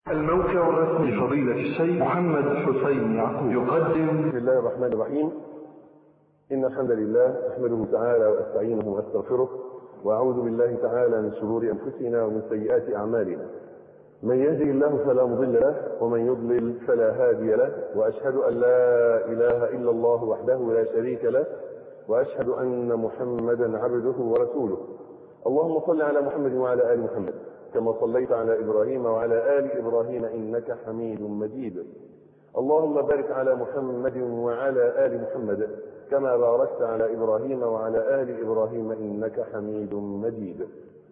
الموقع الرسمي لفضيلة الشيخ محمد حسين يعقوب يقدم بسم الله الرحمن الرحيم إن الحمد لله أحمده تعالى وأستعينه وأستغفره وأعوذ بالله تعالى من شرور أنفسنا ومن سيئات أعمالنا من يهده الله فلا مضل له ومن يضلل فلا هادي له وأشهد أن لا إله إلا الله وحده لا شريك له وأشهد أن محمدا عبده ورسوله اللهم صل على محمد وعلى آل محمد كما صليت على إبراهيم وعلى آل إبراهيم إنك حميد مجيد اللهم بارك على محمد وعلى آل محمد كما باركت على إبراهيم وعلى آل إبراهيم إنك حميد مجيد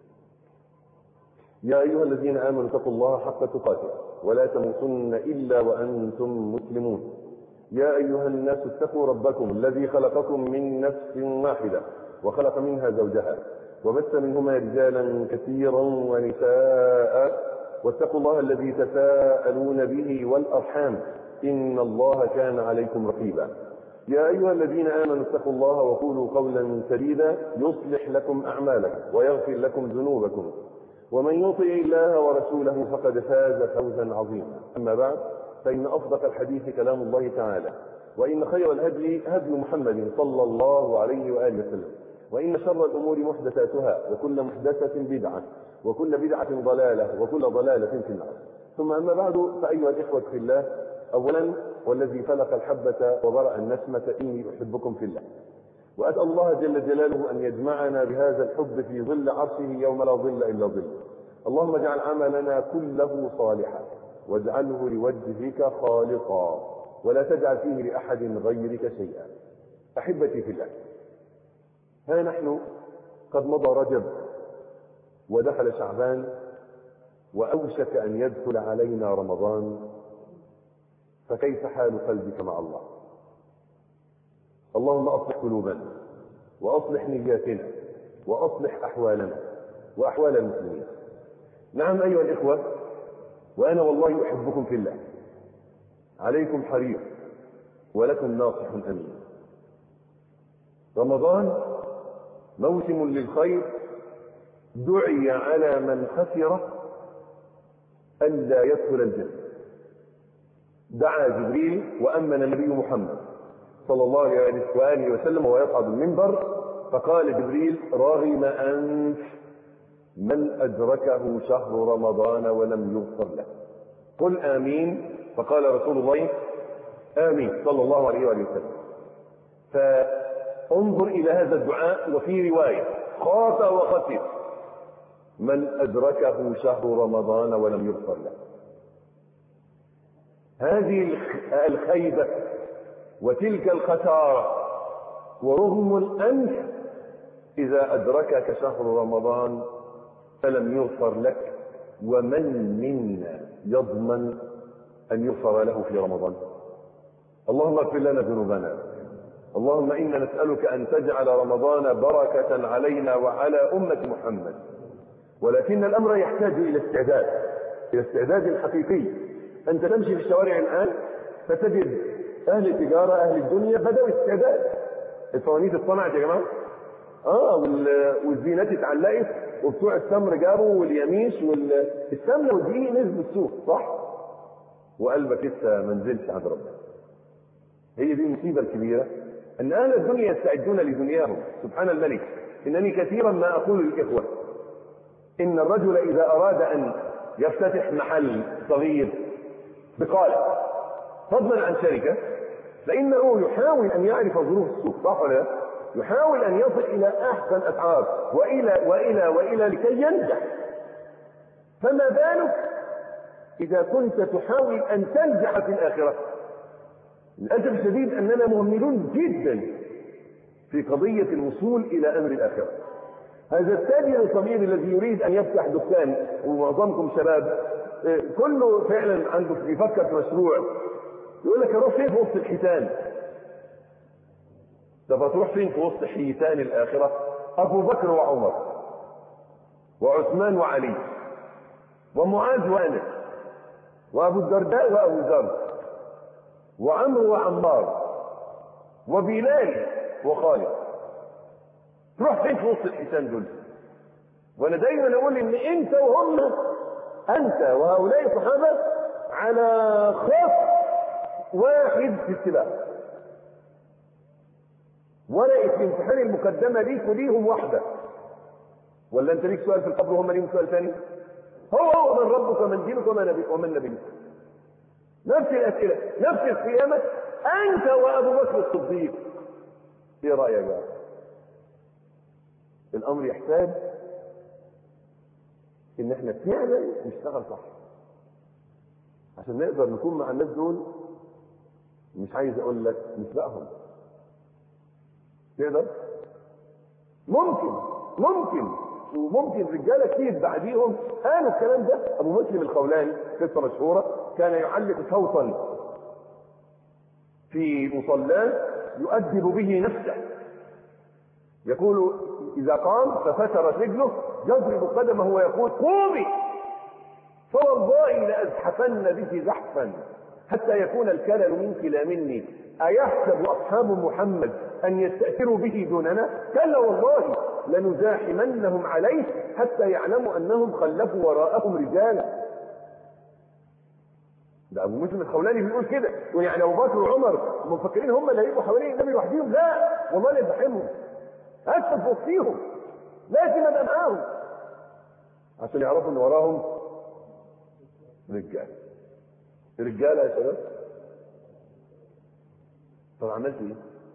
يا أيها الذين آمنوا اتقوا الله حق تقاته ولا تموتن إلا وأنتم مسلمون يا أيها الناس اتقوا ربكم الذي خلقكم من نفس واحدة وخلق منها زوجها وبث منهما رجالا كثيرا ونساء واتقوا الله الذي تساءلون به والأرحام إن الله كان عليكم رقيبا يا أيها الذين آمنوا اتقوا الله وقولوا قولا سديدا يصلح لكم أعمالكم ويغفر لكم ذنوبكم ومن يطع الله ورسوله فقد فاز فوزا عظيما أما بعد فإن أصدق الحديث كلام الله تعالى وإن خير الهدي هدي محمد صلى الله عليه وآله وسلم وإن شر الأمور محدثاتها وكل محدثة بدعة وكل بدعة ضلالة وكل ضلالة في النار ثم أما بعد فأيها الإخوة في الله أولا والذي فلق الحبة وبرأ النسمة إني أحبكم في الله وأسأل الله جل جلاله أن يجمعنا بهذا الحب في ظل عرشه يوم لا ظل إلا ظله اللهم اجعل عملنا كله صالحا واجعله لوجهك خالقا ولا تجعل فيه لأحد غيرك شيئا أحبتي في الله ها نحن قد مضى رجب ودخل شعبان وأوشك أن يدخل علينا رمضان فكيف حال قلبك مع الله اللهم أصلح قلوبنا وأصلح نياتنا وأصلح أحوالنا وأحوال المسلمين نعم أيها الإخوة وأنا والله أحبكم في الله عليكم حريص ولكم ناصح أمين رمضان موسم للخير دعي على من خسر ألا يدخل الجنة دعا جبريل وأمن النبي محمد صلى الله عليه وآله وسلم وهو يصعد المنبر فقال جبريل رغم أنف من أدركه شهر رمضان ولم يغفر له قل آمين فقال رسول الله آمين صلى الله عليه وآله وسلم فانظر إلى هذا الدعاء وفي رواية خاف وخسر من أدركه شهر رمضان ولم يغفر له هذه الخيبة وتلك الخسارة ورغم الأنف إذا أدركك شهر رمضان فلم يغفر لك ومن منا يضمن أن يغفر له في رمضان اللهم اغفر لنا ذنوبنا اللهم إنا نسألك أن تجعل رمضان بركة علينا وعلى أمة محمد ولكن الأمر يحتاج إلى استعداد إلى استعداد حقيقي أنت تمشي في الشوارع الآن فتجد أهل التجارة أهل الدنيا بدأوا استعداد الفوانيس اتصنعت يا جماعة اه والزينات اتعلقت وبتوع التمر جابوا واليميش والسمنه والدقيق نزلوا السوق صح؟ وقلبك لسه ما نزلش عند ربنا. هي دي المصيبه الكبيره ان اهل الدنيا يستعدون لدنياهم سبحان الملك انني كثيرا ما اقول للاخوه ان الرجل اذا اراد ان يفتتح محل صغير بقالة فضلا عن شركه فانه يحاول ان يعرف ظروف السوق صح ولا لا؟ يحاول ان يصل الى احسن اسعار والى والى والى لكي ينجح فما بالك اذا كنت تحاول ان تنجح في الاخره للاسف الشديد اننا مهملون جدا في قضيه الوصول الى امر الاخره هذا التاجر الصغير الذي يريد ان يفتح دكان ومعظمكم شباب كله فعلا عنده بيفكر في مشروع يقول لك اروح فين في وسط الحيتان طب هتروح فين في وسط حيتان الآخرة أبو بكر وعمر وعثمان وعلي ومعاذ وأنس وأبو الدرداء وأبو ذر وعمرو وعمار وبلال وخالد تروح فين في وسط الحيتان دول وانا دايما اقول ان انت وهم انت وهؤلاء الصحابه على خط واحد في السباق ورقه الامتحان المقدمه ليك وليهم واحده ولا انت ليك سؤال في القبر وهم ليهم سؤال ثاني هو هو من ربك ومن دينك وما نبيك ومن نبيك نفس الاسئله نفس القيامه انت وابو بكر الصديق ايه رايك بقى الامر يحتاج ان احنا فعلا نشتغل صح عشان نقدر نكون مع الناس دول مش عايز اقول لك نسبقهم تقدر ممكن ممكن وممكن رجاله كتير بعديهم قالوا الكلام ده ابو مسلم الخولاني قصه مشهوره كان يعلق صوتا في مصلاه يؤدب به نفسه يقول اذا قام ففترت رجله يضرب قدمه ويقول قومي فوالله لازحفن به زحفا حتى يكون الكلل منك لا مني أيحسب أصحاب محمد أن يستأثروا به دوننا كلا والله لنزاحمنهم عليه حتى يعلموا أنهم خلفوا وراءهم رجالا ده أبو مسلم الخولاني بيقول كده ويعني أبو بكر وعمر مفكرين هم اللي هيبقوا حوالين النبي لوحدهم لا والله لا يزاحمهم أكتب في وسطيهم لازم أبقى معاهم عشان يعرفوا إن وراهم رجال رجاله يا شباب طب عملت ايه؟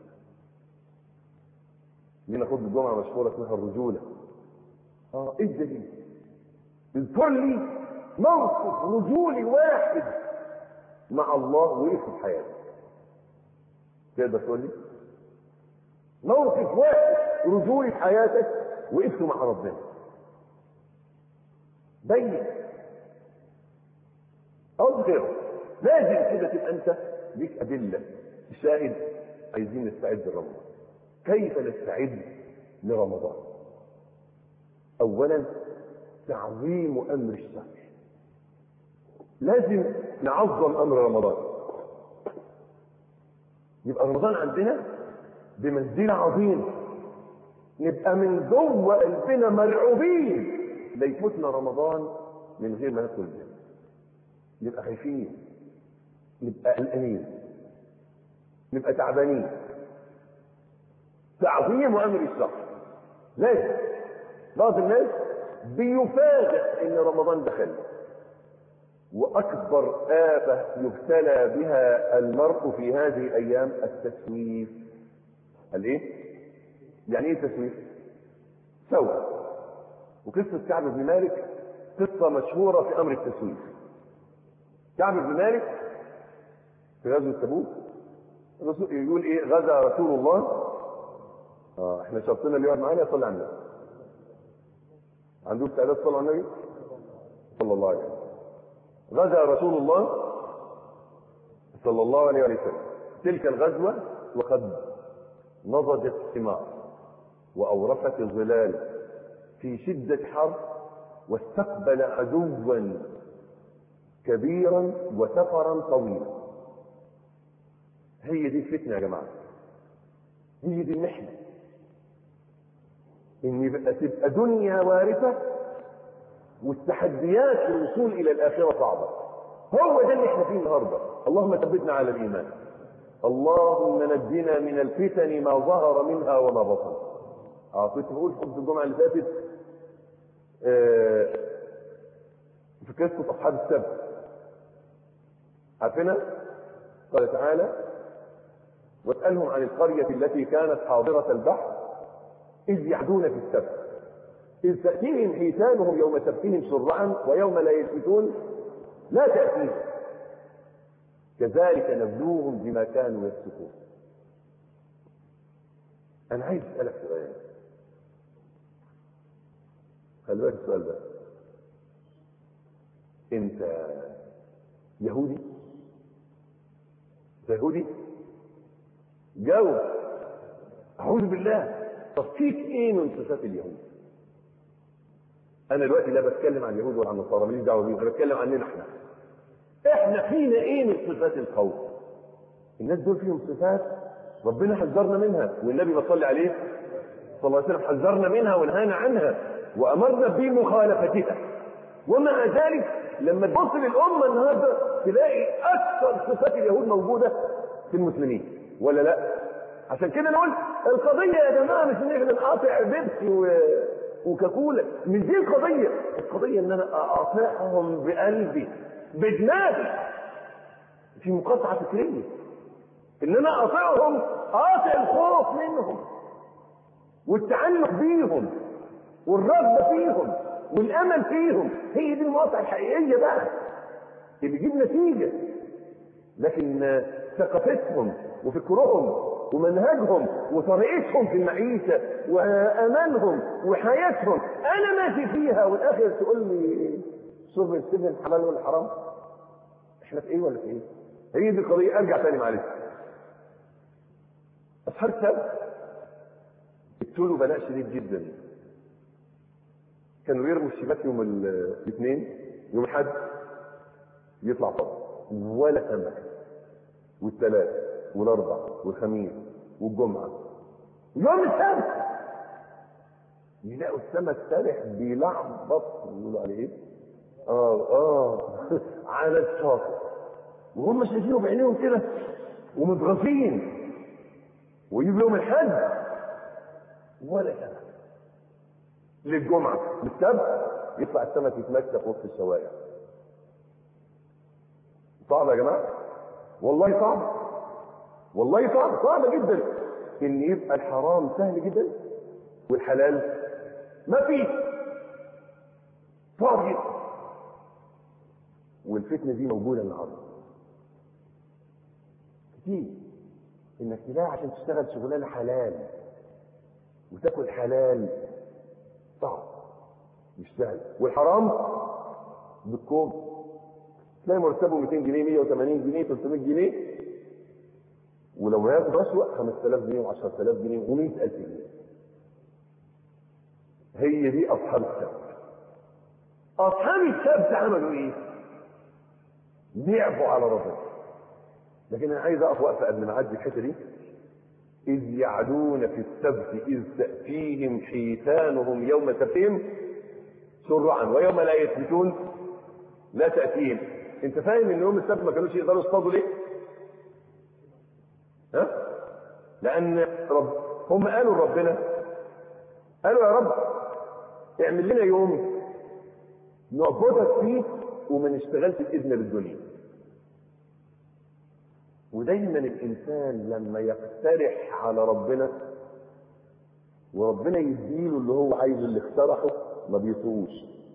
لينا خطبه الجمعه مشهوره اسمها الرجوله اه ايه الدليل؟ اذكر لي موقف رجولي واحد مع الله وقف في حياتك تقدر تقول لي؟ موقف واحد رجولي في حياتك وقفت مع ربنا بين اظهر لازم كده تبقى انت ليك ادله شاهد عايزين نستعد لرمضان كيف نستعد لرمضان اولا تعظيم امر الشهر لازم نعظم امر رمضان يبقى رمضان عندنا بمنزله عظيمه نبقى من جوه قلبنا مرعوبين ليفوتنا رمضان من غير ما ندخل الجنه نبقى خايفين نبقى قلقانين نبقى تعبانين تعظيم امر الشهر لازم بعض الناس بيفاجئ ان رمضان دخل واكبر افه يبتلى بها المرء في هذه الايام التسويف الايه يعني ايه تسويف سوى وقصه كعب بن مالك قصه مشهوره في امر التسويف كعب بن مالك في غزوه تبوك الرسول يقول ايه غزا رسول الله اه احنا شرطنا اللي يقعد معانا يصلي على النبي عنده استعداد صلى على النبي صلى الله عليه وسلم غزا رسول الله صلى الله عليه وسلم تلك الغزوه وقد نضجت الثمار واورثت الظلال في شده حر واستقبل عدوا كبيرا وسفرا طويلا هي دي الفتنه يا جماعه هي دي المحنه ان يبقى تبقى دنيا وارثه والتحديات في الوصول الى الاخره صعبه هو ده اللي احنا فيه النهارده اللهم ثبتنا على الايمان اللهم نجنا من الفتن ما ظهر منها وما بطن اه كنت بقول خطبه الجمعه اللي فاتت آه في قصه اصحاب السبت عارفينها قال تعالى واسالهم عن القريه التي كانت حاضره البحر اذ يعدون في السبت إذ تأتيهم حيتانهم يوم سبتهم شرعا ويوم لا يسبتون لا تأتيهم كذلك نبلوهم بما كانوا يفسقون أنا عايز أسألك سؤال خلي بالك السؤال ده أنت يهودي؟ أنت يهودي؟ جاوب أعوذ بالله طب فيك إيه من صفات اليهود؟ انا دلوقتي لا بتكلم عن اليهود ولا عن النصارى ماليش دعوه بيهم انا بتكلم عننا احنا احنا فينا ايه من صفات الخوف الناس دول فيهم صفات ربنا حذرنا منها والنبي صلى عليه صلى الله عليه وسلم حذرنا منها ونهانا عنها وامرنا بمخالفتها ومع ذلك لما تبص للامه النهارده تلاقي اكثر صفات اليهود موجوده في المسلمين ولا لا عشان كده نقول القضيه يا جماعه مش ان احنا نقاطع بيبسي و... وكاكولا مش دي القضيه القضيه ان انا اقاطعهم بقلبي بدماغي في مقاطعه فكريه ان انا اقاطعهم قاطع الخوف منهم والتعلق بيهم والرغبه فيهم والامل فيهم هي دي المقاطعه الحقيقيه بقى اللي بيجيب نتيجه لكن ثقافتهم وفكرهم ومنهجهم وطريقتهم في المعيشة وأمانهم وحياتهم أنا ماشي فيها والآخر تقول لي شرب السجن حلال ولا حرام؟ احنا في ايه ولا في ايه؟ هي دي القضية ارجع تاني معلش. أصحاب السبت ابتلوا بلاء شديد جدا. كانوا يرموا الشباك يوم الاثنين يوم الحد يطلع طبعا ولا سمكة والثلاث والاربع والخميس والجمعه يوم السبت يلاقوا السمك سارح بيلعبط يقولوا عليه ايه؟ اه اه على الشاطئ وهم شايفينه بعينيهم كده ومتغاظين ويجي يوم الحد ولا سمك للجمعه للسبت يطلع السمك يتمشى في وسط الشوارع صعب يا جماعه والله صعب والله صعب صعب جدا ان يبقى الحرام سهل جدا والحلال ما فيه صعب جدا والفتنه دي موجوده النهارده كتير انك تلاقي عشان تشتغل شغلانه حلال وتاكل حلال صعب مش سهل والحرام بالكوم تلاقي مرتبه 200 جنيه 180 جنيه 300 جنيه ولو هياخد رشوة 5000 جنيه و10000 جنيه و100000 جنيه هي دي أصحاب السبت أصحاب السبت عملوا إيه؟ ضعفوا على ربنا لكن أنا عايز أقف وقفة قبل ما أعدي الحتة دي إذ يعدون في السبت إذ تأتيهم حيتانهم يوم سبتهم سرعا ويوم لا يثبتون لا تأتيهم أنت فاهم إن يوم السبت ما كانوش يقدروا يصطادوا ليه؟ ها؟ لأن رب هم قالوا لربنا قالوا يا رب اعمل لنا يوم نعبدك فيه وما نشتغلش بإذن بالدنيا ودايما الإنسان لما يقترح على ربنا وربنا يديله اللي هو عايزه اللي اقترحه ما بيطوش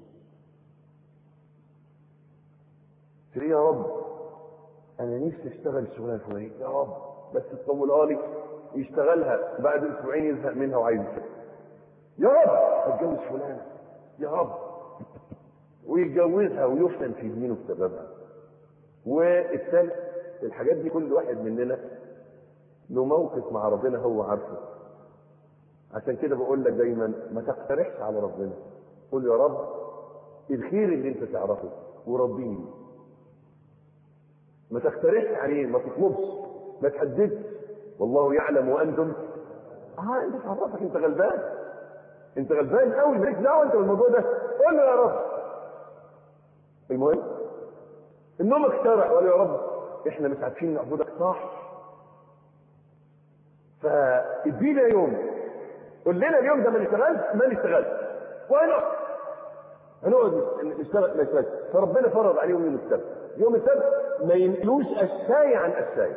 يا رب انا نفسي اشتغل الشغلانه الفلانيه يا رب بس تطولها لي يشتغلها بعد اسبوعين يزهق منها وعايز يسيبها يا رب اتجوز فلانه يا رب ويتجوزها ويفتن في دينه بسببها والثالث الحاجات دي كل واحد مننا له موقف مع ربنا هو عارفه عشان كده بقول لك دايما ما تقترحش على ربنا قول يا رب الخير اللي انت تعرفه وربيني ما تقترحش عليه ما تطلبش ما تحددش والله يعلم وانتم اه انت تعرفك انت غلبان انت غلبان قوي مالكش دعوه انت بالموضوع ده قول له يا رب المهم انهم اقترحوا قالوا يا رب احنا مش عارفين نعبدك صح فادينا يوم قول لنا اليوم ده ما نشتغلش ما نشتغلش وهنقعد هنقعد نشتغل ما نشتغلش فربنا فرض عليهم يوم السبت يوم السبت ما ينقلوش الشاي عن الشاي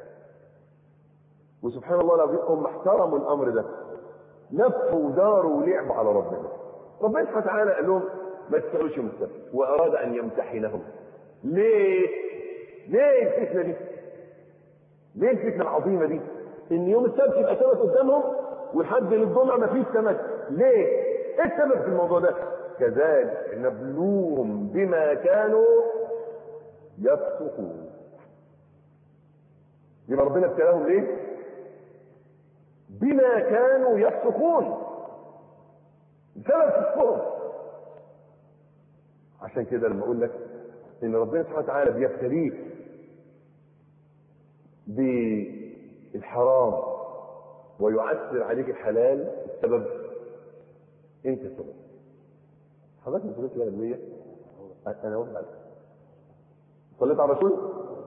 وسبحان الله لو هم احترموا الامر ده لفوا وداروا ولعبوا على ربنا ربنا سبحانه وتعالى قال لهم ما تشتغلوش يوم السبت واراد ان يمتحنهم ليه؟ ليه الفتنه دي؟ ليه الفتنه العظيمه دي؟ ان يوم السبت يبقى سمك قدامهم والحد للجمعه ما فيش سمك ليه؟ ايه السبب في الموضوع ده؟ كذلك نبلوهم بما كانوا يفسقون يبقى ربنا ابتلاهم ليه؟ بما كانوا يفسقون بسبب فسقهم عشان كده لما اقول لك ان ربنا سبحانه وتعالى بيبتليك بالحرام ويعسر عليك الحلال السبب انت السبب حضرتك مسؤوليه الغالبيه انا واخد عليك صليت على الرسول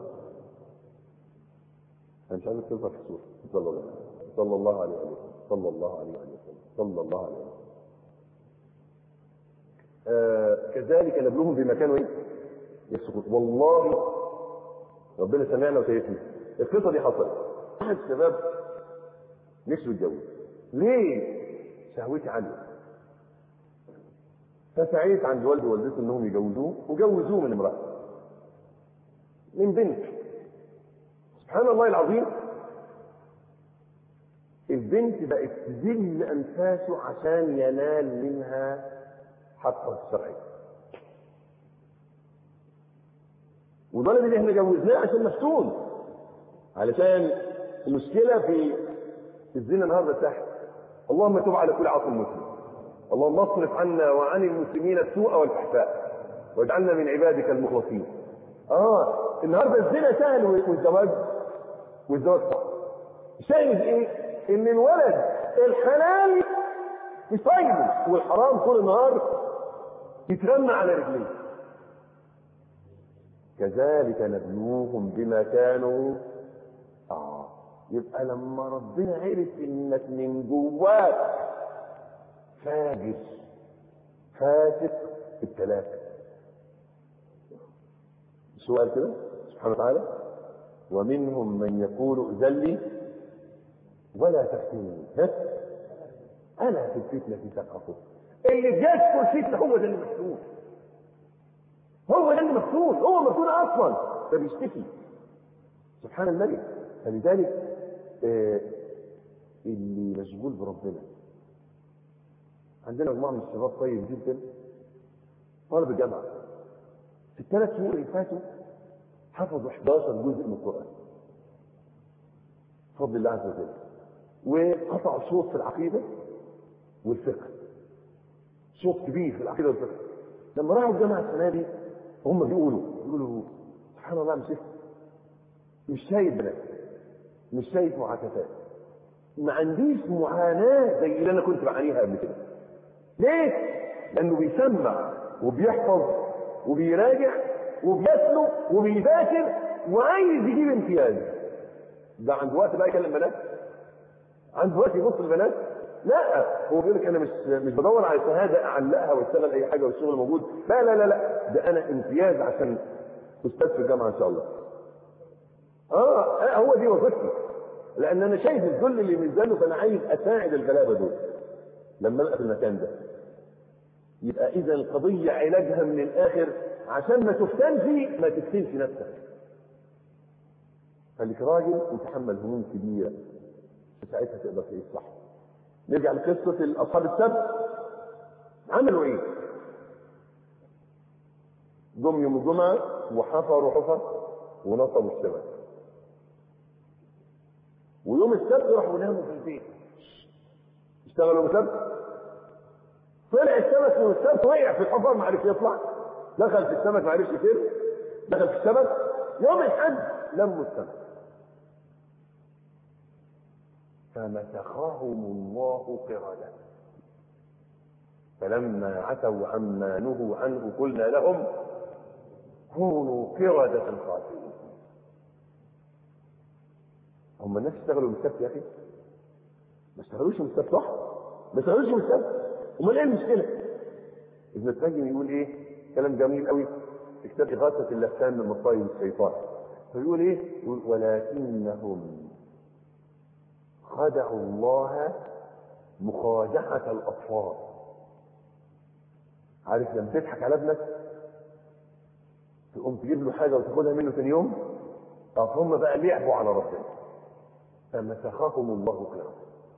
انا مش عايزك تظهر في الصوره صلى الله عليه وسلم صلى الله عليه وسلم صلى الله عليه وسلم صلى الله عليه وسلم آه كذلك نبلوهم بما كانوا ايه يفسقون والله ربنا سمعنا وسيسمع القصه دي حصلت احد الشباب نفسه يتجوز ليه شهوتي عاليه فسعيت عند والدي ووالدته انهم يجوزوه وجوزوه من امراه من بنت سبحان الله العظيم البنت بقت تذل انفاسه عشان ينال منها حقه الشرعي والولد اللي احنا جوزناه عشان مفتون علشان المشكله في الزنا النهارده تحت اللهم تب على كل عاصم مسلم اللهم اصرف عنا وعن المسلمين السوء والفحشاء واجعلنا من عبادك المخلصين اه النهارده الزنا سهل والزواج والزواج صعب شايف ايه ان الولد الحلال مش طيب والحرام طول النهار يترمى على رجليه كذلك نبلوهم بما كانوا اه يبقى لما ربنا عرف انك من جواك فاجر فاسق التلاته سؤال كده سبحانه وتعالى ومنهم من يقول ائذن لي ولا تفتني ها انا في الفتنه سقطوا اللي جات في الفتنه هو ده اللي مفتون هو ده اللي مفتون هو مفتون اصلا ده بيشتكي سبحان الملك فلذلك آه اللي مشغول بربنا عندنا مجموعه من الشباب طيب جدا طالب الجامعه في الثلاث شهور اللي فاتوا حفظوا 11 جزء من القران بفضل الله عز وجل وقطعوا شوط في العقيده والفقه شوط كبير في العقيده والفقه لما راحوا الجامعه السنه دي هم بيقولوا بيقولوا سبحان الله مش مش شايف بنات مش شايف معاكسات ما عنديش معاناه زي اللي انا كنت بعانيها قبل كده ليه؟ لانه بيسمع وبيحفظ وبيراجع وبيتلو وبيذاكر وعايز يجيب امتياز ده عنده وقت بقى يكلم بنات عنده وقت يبص البنات لا هو بيقول لك انا مش مش بدور على شهاده اعلقها واشتغل اي حاجه والشغل موجود لا لا لا لا ده انا امتياز عشان استاذ في الجامعه ان شاء الله اه هو دي وظيفتي لان انا شايف الذل اللي ميزانه فانا عايز اساعد الغلابه دول لما القى في المكان ده يبقى اذا القضيه علاجها من الاخر عشان ما تفتنش ما تفتنش نفسك خليك راجل وتحمل هموم كبيره ساعتها تقدر تعيش صح نرجع لقصه اصحاب السبت عملوا ايه؟ جم يوم الجمعه وحفروا حفر ونصبوا الشبك ويوم السبت راحوا ناموا في البيت اشتغلوا السبت طلع السمك من السبت وقع في الحفر ما عرفش يطلع دخل في السمك ما عرفش يفر دخل في السمك يوم الحد لموا السمك فمسخهم الله قردة فلما عتوا عما نهوا عنه قلنا لهم كونوا قردة خاسرين هم الناس اشتغلوا من السبت يا اخي ما اشتغلوش من السبت صح ما اشتغلوش من السبت امال ايه المشكله ابن القيم يقول ايه كلام جميل قوي في كتاب إغاثة اللسان من مصايب الشيطان فيقول ايه يقول ولكنهم خدعوا الله مخادعة الأطفال عارف لما تضحك على ابنك تقوم تجيب له حاجة وتاخدها منه ثاني يوم هم بقى لعبوا على ربنا فمسخهم الله قرام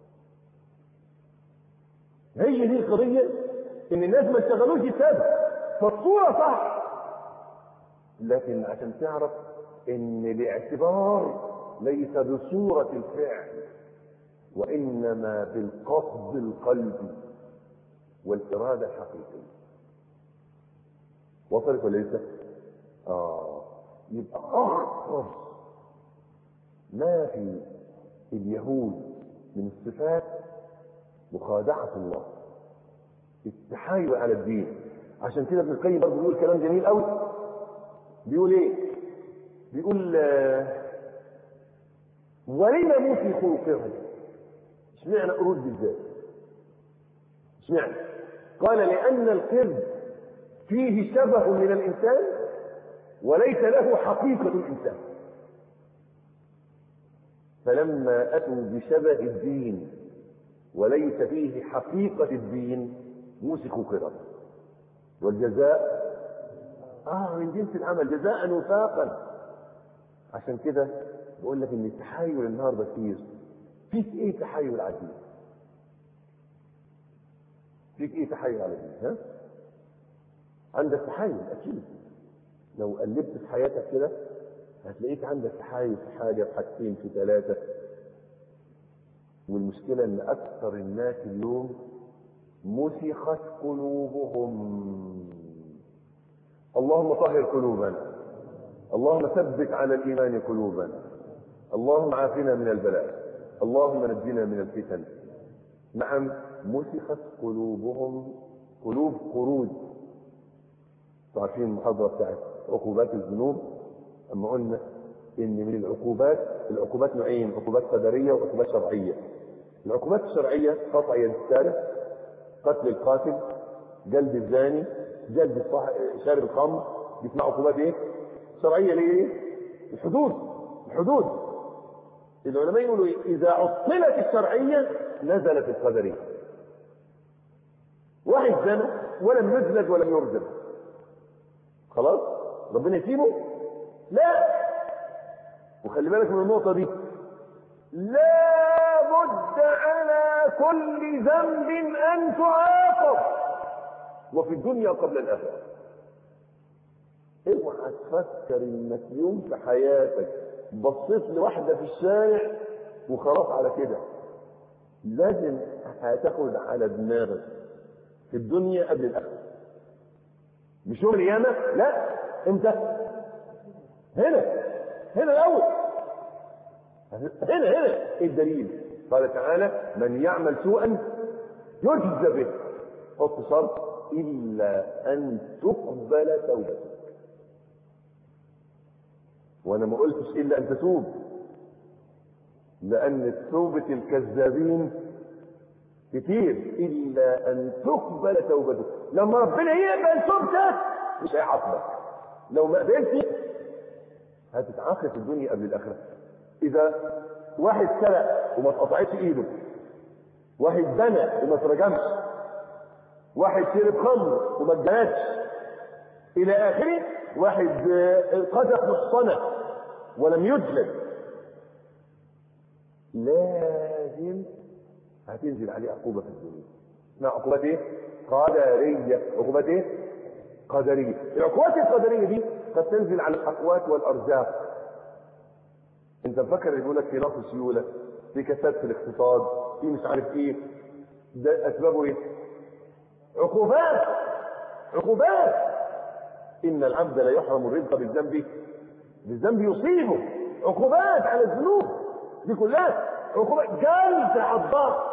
هي دي القضية ان الناس ما اشتغلوش السبب فالصورة صح لكن عشان تعرف ان الاعتبار ليس بصورة الفعل وانما بالقصد القلبي والارادة الحقيقية وصلت ولا لسه؟ اه يبقى اخطر ما في اليهود من الصفات مخادعة الله التحايل على الدين عشان كده ابن القيم برضه بيقول كلام جميل قوي بيقول ايه بيقول آه، ولم مسخوا القرد اشمعنى قرود بالذات اشمعنى قال لأن القرد فيه شبه من الإنسان وليس له حقيقة الإنسان فلما أتوا بشبه الدين وليس فيه حقيقة الدين مسكوا قرد والجزاء آه من جنس العمل جزاء وفاقا عشان كده بقول لك ان التحايل النهارده كتير فيك ايه تحايل على الدين؟ فيك ايه تحايل على الدين؟ ها؟ عندك تحايل اكيد لو قلبت في حياتك كده هتلاقيك عندك تحايل في حاجه في حاجتين في ثلاثه والمشكله ان اكثر الناس اليوم مسخت قلوبهم اللهم طهر قلوبنا اللهم ثبت على الايمان قلوبنا اللهم عافنا من البلاء اللهم نجنا من الفتن نعم مسخت قلوبهم قلوب قرود عارفين المحاضره بتاعت عقوبات الذنوب اما قلنا ان من العقوبات العقوبات نوعين عقوبات قدريه وعقوبات شرعيه العقوبات الشرعيه قطع يد السارق قتل القاتل جلد الزاني جلد الصاح- شارب الخمر دي اسمها عقوبات ايه؟ شرعيه ليه؟ الحدود الحدود العلماء يقولوا إيه؟ اذا عطلت الشرعيه نزلت القدريه واحد زنى ولم يجلد ولم يرجم خلاص ربنا يسيبه لا وخلي بالك من النقطه دي لا بد على كل ذنب ان تعاقب وفي الدنيا قبل الاخره اوعى تفكر انك يوم في حياتك بصيت لواحده في الشارع وخلاص على كده لازم هتاخد على دماغك في الدنيا قبل الاخره مش يوم القيامه لا امتى هنا هنا الاول هنا هنا ايه الدليل قال تعالى من يعمل سوءا يجزى به حط شرط الا ان تقبل توبته وانا ما قلتش الا ان تتوب لان توبه الكذابين كتير الا ان تقبل توبته لما ربنا يقبل توبتك مش هيعاقبك لو ما قبلتش هتتعاقب في الدنيا قبل الاخره اذا واحد سرق وما اتقطعتش ايده واحد زنى وما اترجمش واحد شرب خمر وما اتجلدش الى اخره واحد آه، قذف محصنه ولم يجلد لازم هتنزل عليه عقوبه في الدنيا اسمها عقوبات ايه؟ قدريه عقوبات ايه؟ قدريه العقوبات القدريه دي قد تنزل على الاقوات والارزاق انت مفكر يقول لك في نقص سيوله في كساد في الاقتصاد في مش عارف ايه ده اسبابه ايه؟ عقوبات عقوبات ان العبد لا يحرم الرزق بالذنب بالذنب يصيبه عقوبات على الذنوب دي كلها عقوبات جلد على الضغط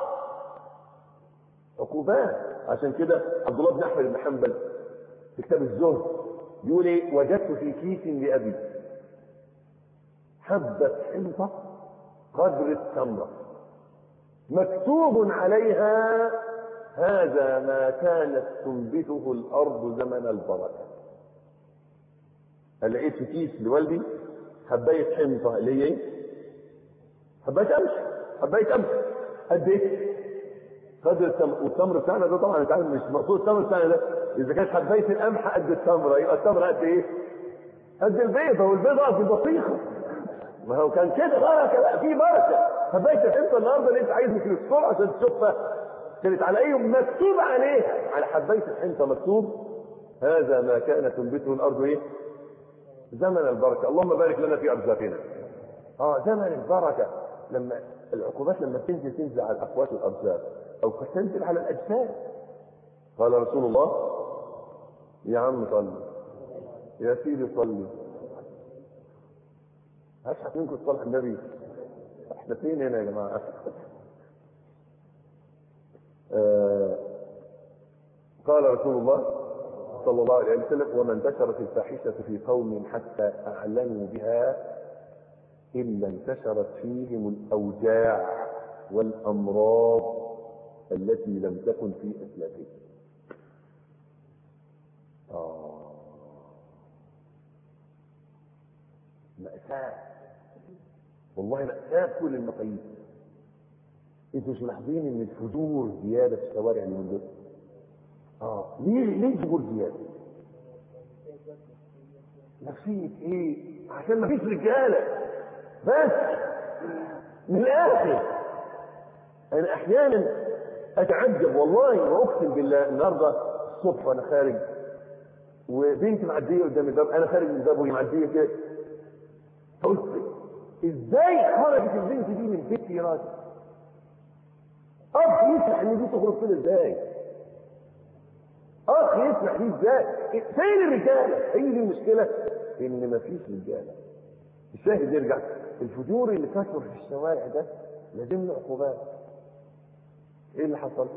عقوبات عشان كده عبد الله بن احمد بن حنبل في كتاب الزهد بيقول ايه وجدت في كيس لابي حبة حنطة قدر التمرة مكتوب عليها هذا ما كانت تنبته الأرض زمن البركة قال لقيت في كيس لوالدي حباية حنطة اللي هي ايه؟ حباية قمح حباية قمح قد ايه؟ قدر التمر والتمر بتاعنا ده طبعا انت عارف مش مقصود التمر بتاعنا ده اذا كانت حبايه القمح قد التمره يبقى التمره قد ايه؟ قد البيضه والبيضه قد البطيخه ما هو كان كده بركه بقى في بركه حبايه الحنطه النهارده اللي انت عايز ميكروسكوب عشان تشوفها كانت على ايه مكتوب عليها على حبايه الحنطه مكتوب هذا ما كانت تنبته الارض ايه؟ زمن البركه اللهم بارك لنا في ارزاقنا اه زمن البركه لما العقوبات لما تنزل تنزل على الاقوات والارزاق او قد تنزل على الاجساد قال رسول الله يا عم صلي يا سيدي صلي اشحت منكم الصلاه النبي احنا فين هنا يا جماعه آه قال رسول الله صلى الله عليه وسلم وما انتشرت الفاحشة في قوم حتى أعلنوا بها إلا انتشرت فيهم الأوجاع والأمراض التي لم تكن في أسلافهم آه. مأساة والله مأساة بكل المقاييس انتوا مش ملاحظين ان الفجور زيادة في الشوارع اليومين دول؟ اه ليه ليه الفجور زيادة؟ نفسية ايه؟ عشان مفيش رجالة بس من الآخر أنا أحيانا أتعجب والله وأقسم بالله النهاردة الصبح وأنا خارج وبنتي معدية قدام الباب أنا خارج من الباب وهي معدية كده قلت إزاي خرجت البنت دي من بيت يا راجل؟ أخ يسمح إن دي تخرج كده إزاي؟ أخ يسمح دي إزاي؟ فين الرجالة؟ هي دي المشكلة إن مفيش رجالة الشاهد يرجع الفجور اللي كثر في الشوارع ده لازم له عقوبات ايه اللي حصل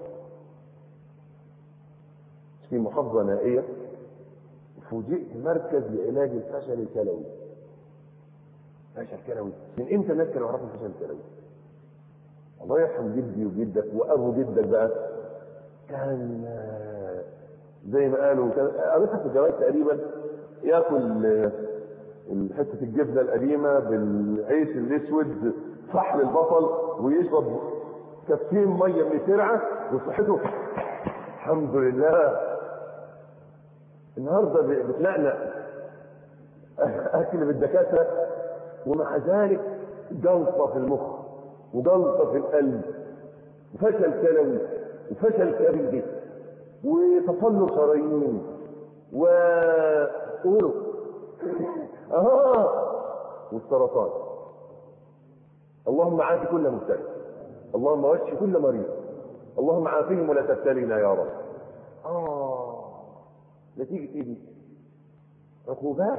في محافظة نائية فوجئت مركز لعلاج الفشل الكلوي فشل كلوي من امتى الناس كانوا يعرفوا الفشل الكلوي الله يرحم جدي وجدك وابو جدك بقى كان زي ما قالوا كان قريتها في الجرايد تقريبا ياكل حته الجبنه القديمه بالعيش الاسود فحل البصل ويشرب كفين ميه من ترعه وصحته الحمد لله النهارده بتلاقنا اكل بالدكاتره ومع ذلك جلطه في المخ وجلطه في القلب وفشل كلوي وفشل كبدي وتصلب شرايين وقولوا اه والسرطان اللهم عافي كل مبتلى اللهم واشف كل مريض اللهم عافيهم ولا تبتلينا يا رب اه نتيجة ايه دي عقوبات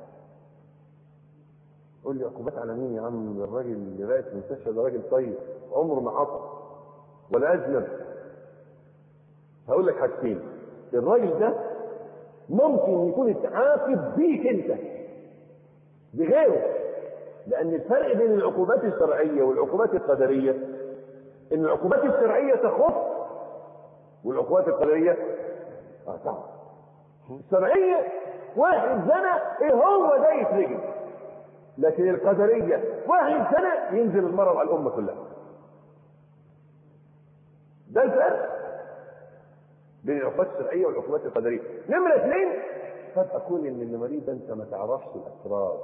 قول لي عقوبات على مين يا عم الراجل اللي بقى في المستشفى ده راجل طيب عمره ما عطى ولا اذنب هقول لك حاجتين الراجل ده ممكن يكون اتعاقب بيك انت بغيره لان الفرق بين العقوبات الشرعيه والعقوبات القدريه ان العقوبات الشرعيه تخص والعقوبات القدريه اه صح الشرعيه واحد زنى ايه هو ده يترجم لكن القدريه واحد زنى ينزل المرض على الامه كلها ده الفرق بين العقوبات الشرعيه والعقوبات القدريه نمره اثنين قد اكون ان المريض انت ما تعرفش الاسرار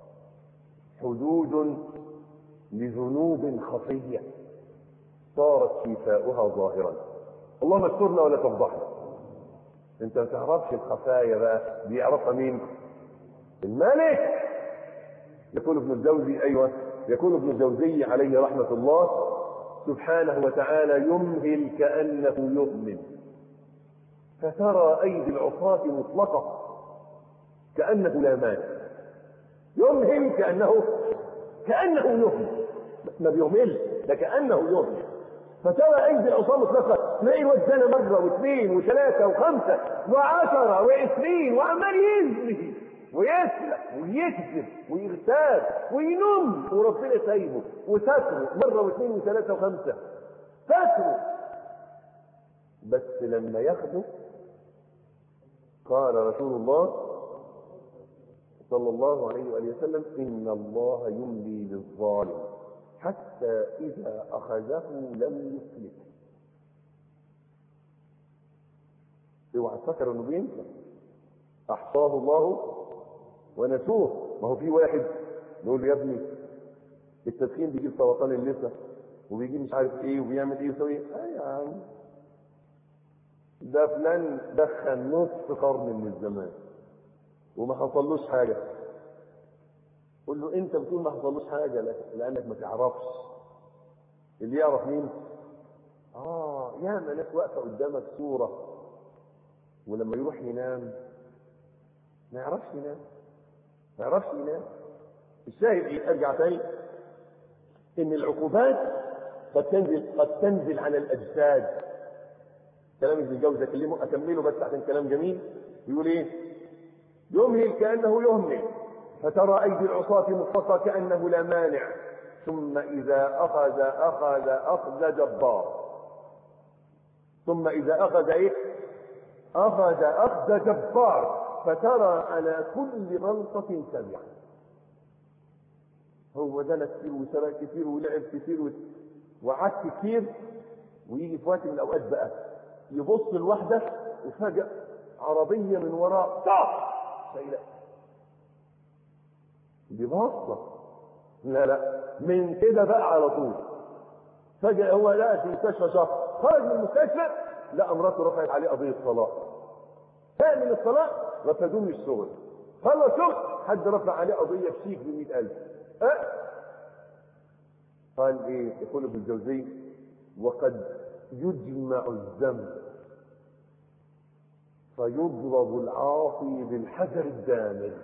حدود لذنوب خفيه صارت شفاؤها ظاهرا اللهم استرنا ولا تفضحنا انت ما تعرفش الخفايا بقى بيعرفها مين الملك يقول ابن الجوزي ايوه يقول ابن الجوزي عليه رحمه الله سبحانه وتعالى يمهل كانه يؤمن فترى ايدي العصاة مطلقه كانه لا مانع يمهل كانه كانه يهمل ما بيهملش ده كانه يهمل فترى ايدي العصاة مطلقه تلاقي الواد زنى مره واثنين وثلاثه وخمسه وعشره وعشرين وعمال يزني ويسرق ويكذب ويغتاب وينم وربنا سايبه وستره مره واثنين وثلاثه وخمسه ستره بس لما ياخده قال رسول الله صلى الله عليه وآله وسلم إن الله يملي للظالم حتى إذا أخذه لم يفلته اوعى تفكر انه بينسى احصاه الله ونسوه ما هو في واحد نقول له يا ابني التدخين بيجيب سرطان اللثه وبيجيب مش عارف ايه وبيعمل ايه ويسوي ايه آه يا عم ده فلان دخن نص قرن من الزمان وما حصلوش حاجه قول له انت بتقول ما حصلوش حاجه لانك ما تعرفش اللي يعرف مين اه ياما ناس واقفه قدامك صوره ولما يروح ينام ما يعرفش ينام ما يعرفش ينام الشاهد ايه ارجع تاني ان العقوبات قد تنزل قد تنزل على الاجساد كلام ابن الجوزي اكلمه اكمله بس عشان كلام جميل يقول ايه يمهل كانه يهمل فترى ايدي العصاة مختصة كانه لا مانع ثم اذا اخذ اخذ اخذ جبار ثم اذا اخذ ايه اخذ اخذ جبار فترى على كل غلطة سبعة هو ده كتير وسرق كتير ولعب كتير و... وعك كتير ويجي في وقت من الاوقات بقى يبص الواحده وفجأة عربية من وراء طاح شايلة دي باصة لا لا من كده بقى على طول فجأة هو لقى في مستشفى شهر خرج من المستشفى لقى مراته رفعت عليه قضية طلاق فاهم من الطلاق رفضوه من الشغل خلص شغل حد رفع عليه قضية بشيك ب 100000 أه؟ قال ايه يقول ابن الجوزي وقد يجمع الذنب فيضرب العاصي بالحجر الدامغ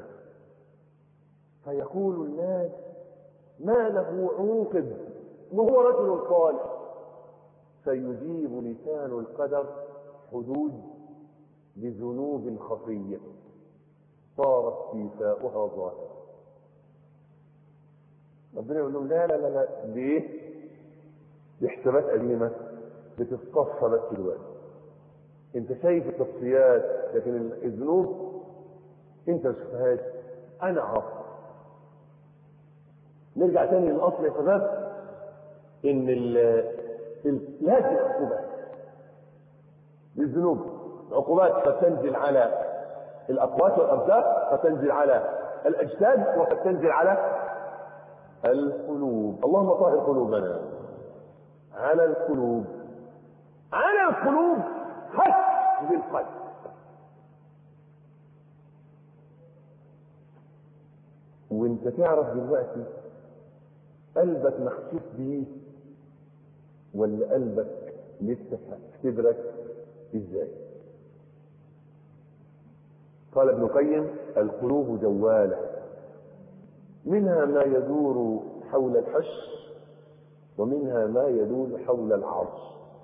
فيقول الناس ما له عوقب وهو رجل صالح فيجيب لسان القدر حدود لذنوب خفية صار استيفاؤها ظاهرة ربنا يقول لهم لا لا لا لا ليه؟ دي حسابات قديمة بتتصفى بس دلوقتي انت شايف التصفيات لكن الذنوب انت ما شفتهاش انا عارف نرجع تاني للاصل يا شباب ان ال ال- لازم عقوبات للذنوب العقوبات قد تنزل على الاقوات والابدان قد تنزل على الاجساد وقد تنزل على القلوب اللهم طهر قلوبنا على القلوب على القلوب خش بالقلب وانت تعرف دلوقتي قلبك مخشوف بيه ولا قلبك لسه تدرك ازاي قال ابن القيم القلوب جواله منها ما يدور حول الحش ومنها ما يدور حول العرش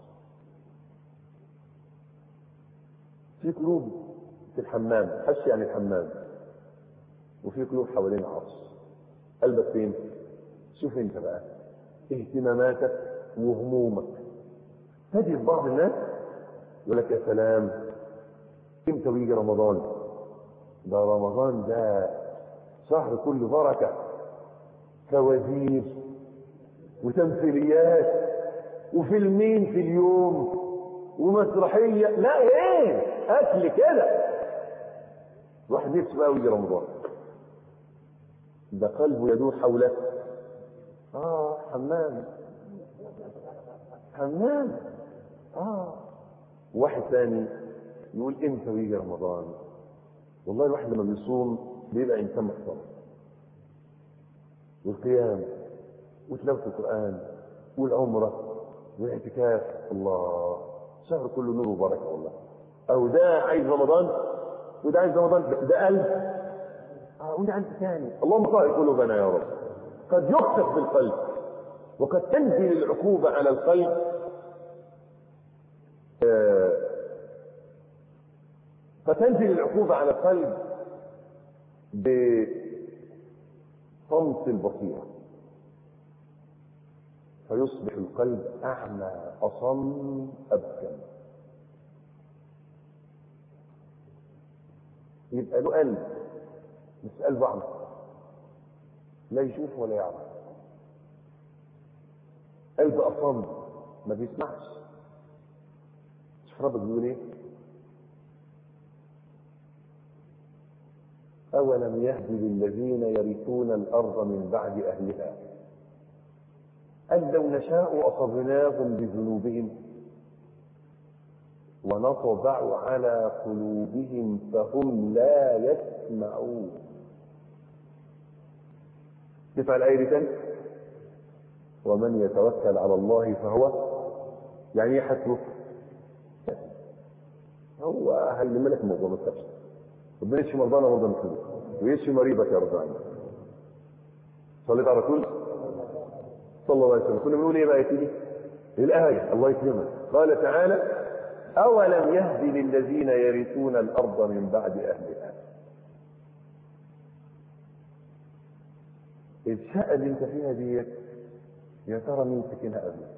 في قلوب في الحمام حش يعني الحمام وفي قلوب حوالين العرش قلبك فين شوف انت بقى اهتماماتك وهمومك تجد بعض الناس يقول لك يا سلام امتى بيجي رمضان ده رمضان ده شهر كله بركة فوازير وتمثيليات وفيلمين في اليوم ومسرحية لا ايه اكل كده واحد نفسه بقى ويجي رمضان ده قلبه يدور حوله اه حمام حمام اه واحد ثاني يقول امتى ويجي رمضان والله الواحد لما بيصوم بيبقى انسان محترم والقيام وتلاوة القرآن والعمرة والاعتكاف الله شهر كله نور وبركة والله أو ده عايز رمضان وده عايز رمضان ده قلب اه وده عند ثاني اللهم طهر قلوبنا يا رب قد يخسف بالقلب وقد تنزل العقوبة على القلب آه فتنزل العقوبة على القلب بطمس البصيرة فيصبح القلب أعمى أصم أبكم يبقى له قلب بس قلبه أعمى لا يشوف ولا يعرف قلب أصم ما بيسمعش شوف ربك بيقول ايه أولم يهد للذين يرثون الأرض من بعد أهلها أن لو نشاء أصبناهم بذنوبهم ونطبع على قلوبهم فهم لا يسمعون تفعل آية تاني ومن يتوكل على الله فهو يعني ايه حسبه هو هيلم لك الموضوع ما تخافش ربنا يشفي مرضانا ومرضى المسلمين ويشفي مريضك يا رب العالمين صليت على رسول صلى الله عليه وسلم كنا بنقول ايه بقى يا سيدي الايه الله يكرمك قال تعالى أولم يهدي للذين يرثون الأرض من بعد أهلها الشقة اللي انت فيها ديت يا ترى مين سكنها قبلك؟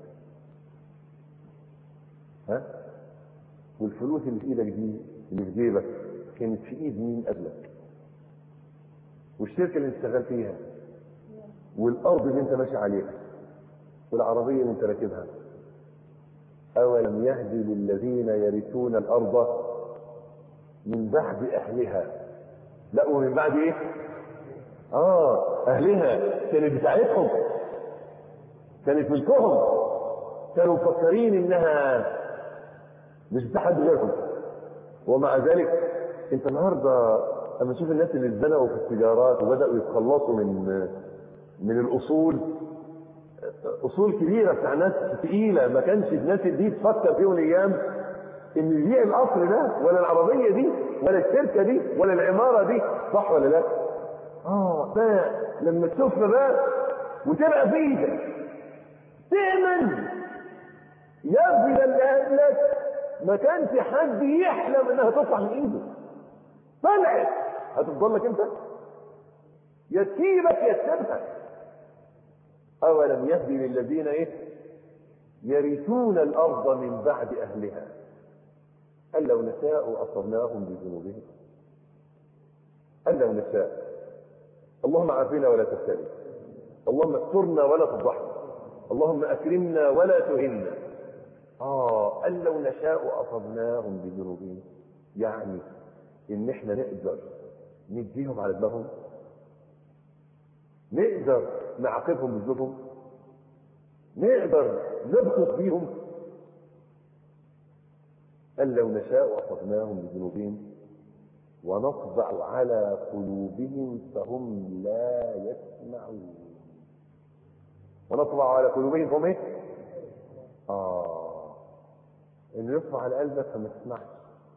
ها؟ والفلوس اللي في ايدك دي اللي في جيبك كانت في ايد مين قبلك؟ والشركة اللي انت شغال فيها والأرض اللي انت ماشي عليها والعربية اللي انت راكبها أولم يهدي للذين يرثون الأرض من بعد أهلها لا ومن بعد إيه؟ آه أهلها كانت بتاعتهم كانت ملكهم كانوا مفكرين إنها مش بتاع حد غيرهم ومع ذلك أنت النهارده لما تشوف الناس اللي اتزنقوا في التجارات وبدأوا يتخلصوا من من الأصول اصول كبيره بتاع ناس تقيله ما كانش الناس دي تفكر في يوم من الايام ان يبيع القصر ده ولا العربيه دي ولا الشركه دي ولا العماره دي صح ولا لا؟ اه بقى لما تشوفها بقى وتبقى في ايدك تأمن يا ابني ده اللي قبلك ما كانش حد يحلم انها تطلع من ايده طلعت هتفضل لك انت يا تسيبك يا تسيبها أولم يهدي للذين إيه؟ يرثون الأرض من بعد أهلها أن لو نشاء أصبناهم بذنوبهم أن لو نشاء اللهم عافنا ولا تبتلي اللهم استرنا ولا تفضحنا اللهم أكرمنا ولا تهنا آه أن لو نشاء أصبناهم بذنوبهم يعني إن إحنا نقدر نديهم على دماغهم نقدر نعاقبهم بذنوبهم نقدر نبسط بيهم قال لو نشاء أخذناهم بذنوبهم ونطبع على قلوبهم فهم لا يسمعون ونطبع على قلوبهم فهم ايه؟ آه إنه يطبع على قلبك فما تسمعش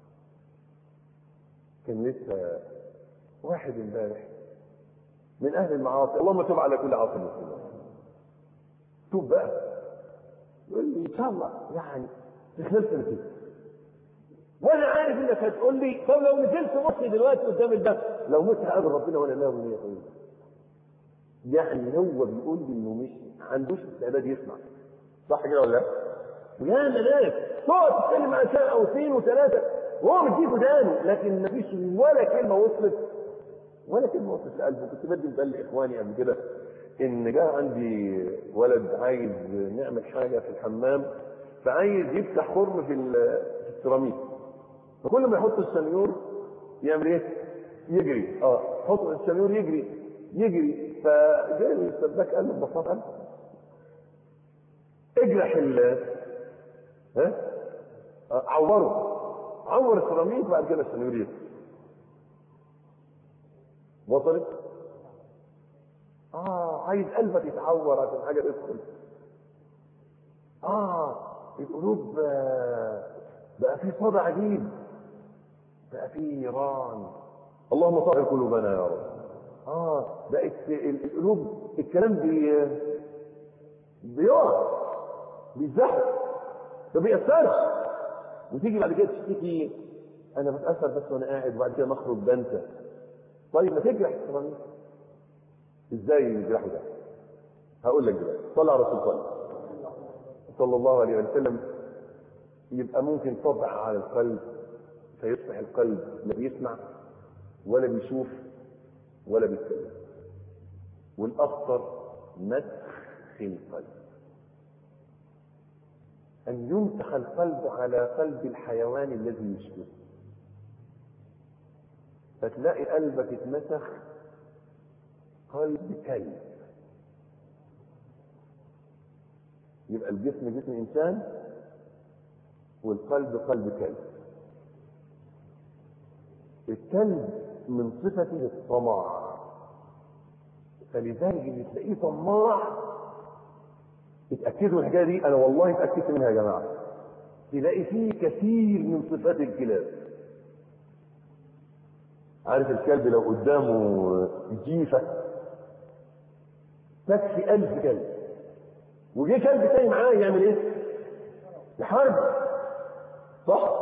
كان لسه واحد امبارح من اهل المعاصي اللهم تب على كل عاصي مسلم توب بقى يقول لي ان شاء الله يعني في خلال سنتين وانا عارف انك هتقول لي طب لو نزلت مصري دلوقتي قدام الباب لو مت هقابل ربنا وانا ناوي نيه طويله يعني هو بيقول لي انه مش ما عندوش استعداد يسمع صح كده ولا لا؟ ويا ناس تقعد تتكلم عن سنه او اثنين وثلاثه وهو بيديك ودانه لكن مفيش ولا كلمه وصلت ولا كلمه وصلت لقلبه كنت بدي مثال لاخواني قبل كده ان جاء عندي ولد عايز نعمل حاجه في الحمام فعايز يفتح خرم في في السيراميك فكل ما يحط السنيور يعمل ايه؟ يجري اه يحط السنيور يجري يجري فجاء السباك قال له ببساطه قال اجرح ال ها عوره عور السيراميك وبعد كده السنيور يجري وصلت؟ اه عايز قلبك يتعور عشان حاجه تدخل اه القلوب آه بقى في صدى عجيب بقى في نيران اللهم طهر قلوبنا يا رب اه بقت القلوب الكلام بي بيقع بيزحف ما بيأثرش وتيجي بعد كده تشتكي انا بتأثر بس وانا قاعد وبعد كده مخرج بنسى طيب ما تجرح السيراميك ازاي يجرحوا ده هقول لك دلوقتي صلى على رسول الله صلى الله عليه وسلم يبقى ممكن طبع على القلب فيصبح القلب لا بيسمع ولا بيشوف ولا بيتكلم والاخطر مسخ القلب ان يمسخ القلب على قلب الحيوان الذي يشبهه فتلاقي قلبك اتمسخ قلب كلب يبقى الجسم جسم انسان والقلب قلب كلب الكلب من صفته الطمع فلذلك اللي تلاقيه طماع اتاكدوا الحكايه دي انا والله اتاكدت منها يا جماعه تلاقي فيه كثير من صفات الكلاب عارف الكلب لو قدامه جيفه تكفي ألف كلب وجه كلب تاني معاه يعمل ايه؟ يحارب صح؟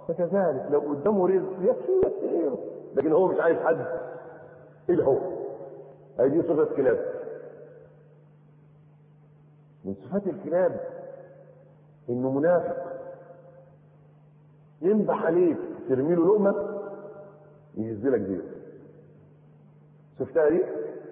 فكذلك لو قدامه رزق يكفي يكفيه لكن هو مش عايز حد الا هو هي دي صفة كلاب من صفات الكلاب انه منافق ينبح عليك ترمي له لقمه يهز لك دي شفتها دي؟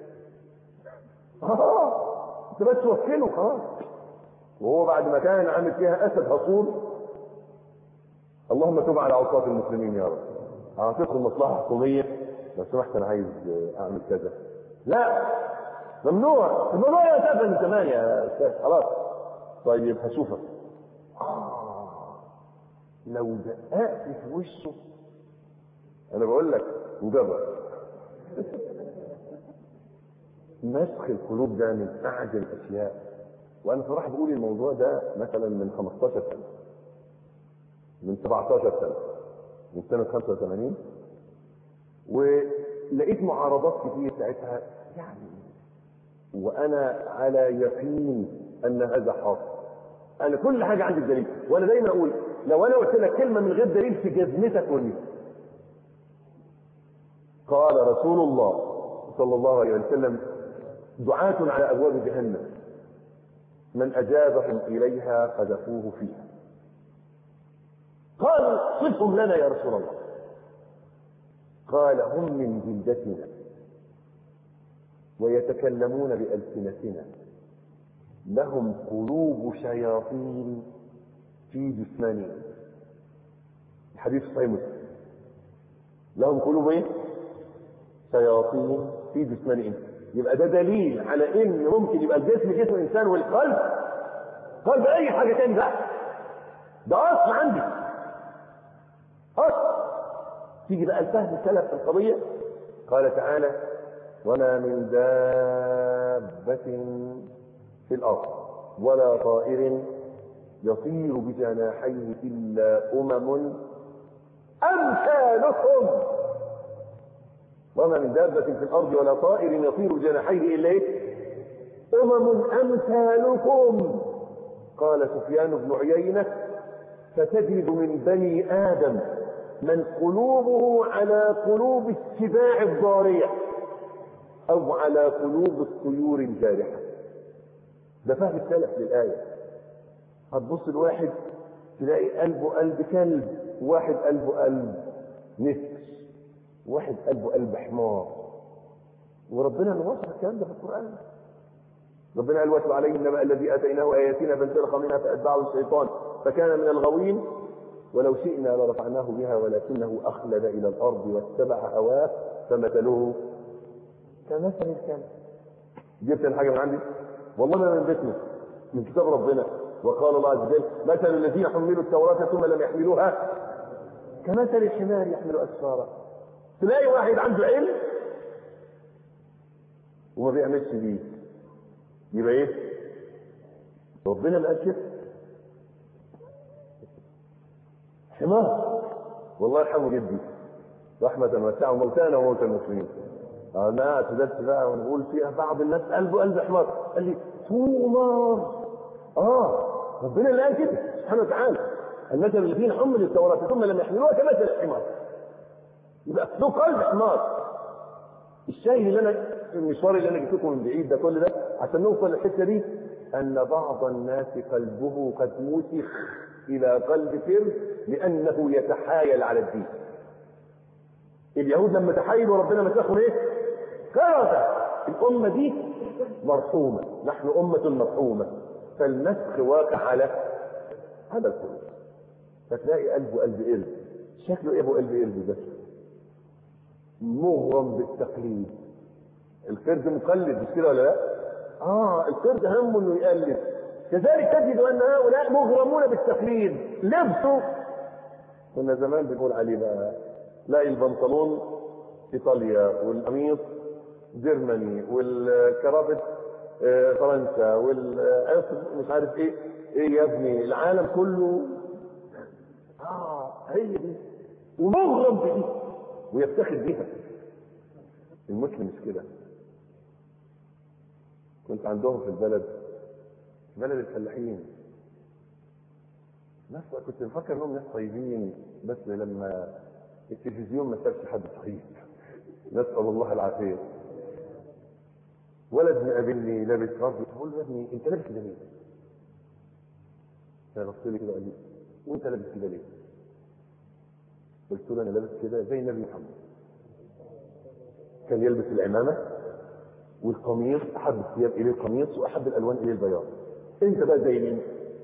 اه انت بس وكله خلاص وهو بعد ما كان عامل فيها اسد هصور اللهم تب على اوقات المسلمين يا رب اعطيكم مصلحه حكوميه لو سمحت انا عايز اعمل كذا لا ممنوع الموضوع يتقبل من زمان يا استاذ خلاص طيب هشوفك آه. لو دققت في وشه انا بقول لك مجرد مسخ القلوب ده من اعجب الاشياء وانا صراحه بقول الموضوع ده مثلا من 15 سنه من 17 سنه من سنه 85 ولقيت معارضات كتير ساعتها يعني وانا على يقين ان هذا حاصل انا كل حاجه عندي بدليل وانا دايما اقول لو انا قلت لك كلمه من غير دليل في جزمتك ورميها قال رسول الله صلى الله عليه وسلم دعاة على ابواب جهنم من اجابهم اليها قذفوه فيها قال صفهم لنا يا رسول الله قال هم من جلدتنا ويتكلمون بألسنتنا لهم قلوب شياطين في جسمانهم الحديث صحيح مسلم لهم قلوب ايه شياطين في جسمانهم يبقى ده دليل على ان ممكن يبقى الجسم جسم انسان والقلب قلب اي حاجه تاني بقى ده اصل عندي اصل تيجي بقى الفهم السلف في القضيه قال تعالى وما من دابة في الأرض ولا طائر يطير بجناحيه إلا أمم أمثالكم وما من دابة في الأرض ولا طائر يطير بجناحيه إلا إيه؟ أمم أمثالكم قال سفيان بن عيينة فتجد من بني آدم من قلوبه على قلوب السباع الضارية أو على قلوب الطيور الجارحة ده فهم السلف للآية هتبص الواحد تلاقي قلبه قلب كلب واحد قلبه قلب نسر واحد قلبه قلب حمار وربنا اللي وصف الكلام ده في القرآن ربنا قال واتل عليه النبأ الذي آتيناه آياتنا فانسلخ منها فأتبعه الشيطان فكان من الغاوين ولو شئنا لرفعناه بها ولكنه أخلد إلى الأرض واتبع هواه فمثله كمثل الكلب جبت الحاجة من عندي والله ما من بيتنا من كتاب ربنا وقال الله عز وجل مثل الذين حملوا التوراة ثم لم يحملوها كمثل الحمار يحمل أسفارا تلاقي واحد عنده علم وما بيعملش بيه يبقى ايه ربنا اللي قال كده حمار والله يرحمه جدي رحمة واسعة موتانا وموتى المسلمين انا اعتدلت بقى ونقول فيها بعض الناس قلبه قلب حمار قال لي حمار اه ربنا اللي قال كده سبحانه وتعالى المثل الذين حملوا التوراة ثم لم يحملوها كمثل الحمار يبقى له قلب حمار الشاهد اللي انا المشوار اللي انا جبت لكم من بعيد ده كل ده عشان نوصل للحته دي ان بعض الناس قلبه قد مسخ الى قلب فر لانه يتحايل على الدين اليهود لما تحايلوا ربنا مسخهم ايه؟ كرهه الامه دي مرحومه نحن امه مرحومه فالمسخ واقع على هذا القلوب فتلاقي قلبه قلب قلب شكله ايه ابو قلب قلب ده مغرم بالتقليد القرد مقلد مش كده ولا لا؟ اه القرد همه انه يقلد كذلك تجد ان هؤلاء مغرمون بالتقليد لبسوا كنا زمان بنقول عليه بقى لاقي البنطلون ايطاليا والقميص جرماني والكرافت آه، فرنسا والعصر مش عارف ايه ايه يا ابني العالم كله اه هي دي ومغرم بدي ويفتخر بيها المسلم مش كده كنت عندهم في البلد بلد الفلاحين ناس كنت بفكر انهم ناس طيبين بس لما التلفزيون ما سابش حد طيب نسال الله العافيه ولد مقابلني لابس رجل بقول له يا ابني انت لابس كده ليه؟ فبص لي كده قال لي وانت لابس كده ليه؟ قلت له انا لابس كده زي النبي محمد كان يلبس العمامه والقميص احب الثياب اليه القميص واحب الالوان اليه البياض انت بقى زي مين؟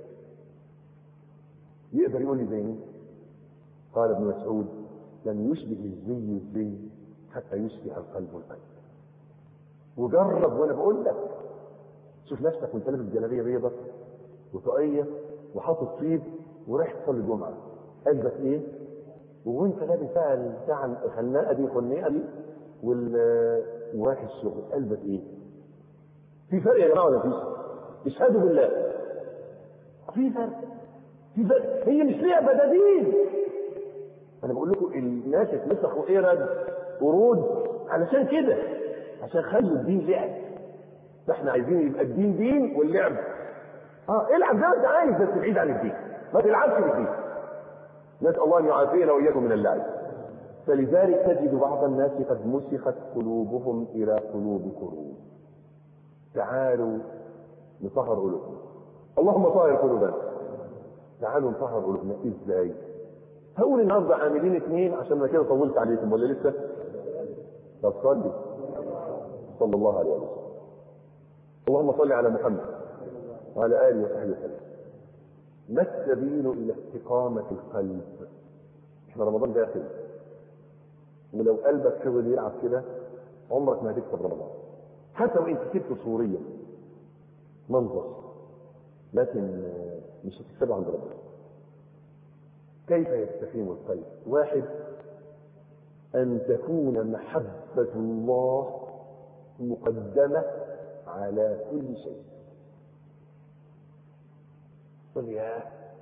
يقدر يقول لي زي مين؟ قال ابن مسعود لم يشبه الزي الزي حتى يشبه القلب القلب وجرب وانا بقول لك شوف نفسك وانت لابس جلابيه بيضة وطاقيه وحاطط طيب ورايح تصلي الجمعه قلبك ايه؟ وانت لابس بقى البتاع الخناقه دي الخناقه دي وال ورايح الشغل قلبك ايه؟ في فرق يا جماعه ولا فيش؟ اشهدوا بالله في فرق في فرق هي مش ليها بدادين انا بقول لكم الناس اتمسخوا قرد ورود علشان كده عشان خلوا الدين لعب فاحنا عايزين يبقى الدين دين واللعب اه العب زي ما انت عايز بس بعيد عن الدين ما تلعبش بالدين نسال الله ان يعافينا واياكم من اللعب فلذلك تجد بعض الناس قد مسخت قلوبهم الى قلوب قلوب تعالوا نطهر قلوبنا اللهم طهر قلوبنا تعالوا نطهر قلوبنا ازاي هقول النهارده عاملين اثنين عشان انا كده طولت عليكم ولا لسه طب صلي صلى الله عليه وسلم اللهم صل على محمد وعلى اله وصحبه وسلم ما السبيل الى استقامه القلب احنا رمضان داخل ولو قلبك فضل يلعب كده عمرك ما هتكسب رمضان حتى وان كسبت صوريا منظر لكن مش هتكسبه عند ربنا كيف يستقيم القلب واحد أن تكون محبة الله مقدمة على كل شيء قل يا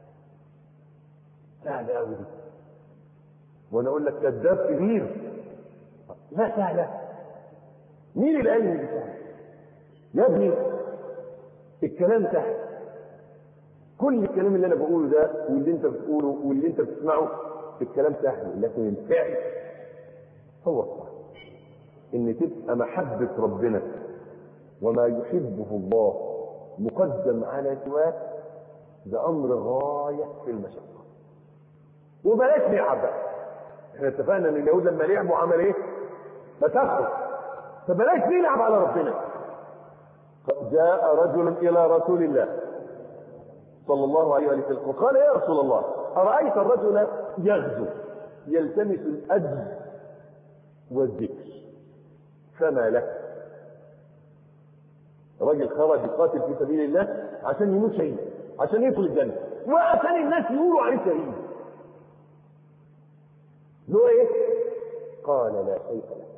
سهلة أوي دي وأنا أقول لك كذاب كبير لا سهلة مين اللي قال لي دي سهلة؟ يا ابني الكلام سهل كل الكلام اللي انا بقوله ده واللي انت بتقوله واللي انت بتسمعه الكلام سهل لكن الفعل هو الصح ان تبقى محبة ربنا وما يحبه الله مقدم على سواه ده امر غاية في المشقة وبلاش لعب بقى احنا اتفقنا ان اليهود لما لعبوا عمل ايه؟ مسخوا فبلاش نلعب على ربنا جاء رجل الى رسول الله صلى الله عليه وسلم وقال يا رسول الله أرأيت الرجل يغزو يلتمس الأجر والذكر فما له رجل خرج يقاتل في سبيل الله عشان يموت شهيد عشان يدخل الجنة وعشان الناس يقولوا عليه شهيد له ايه؟ قال لا شيء له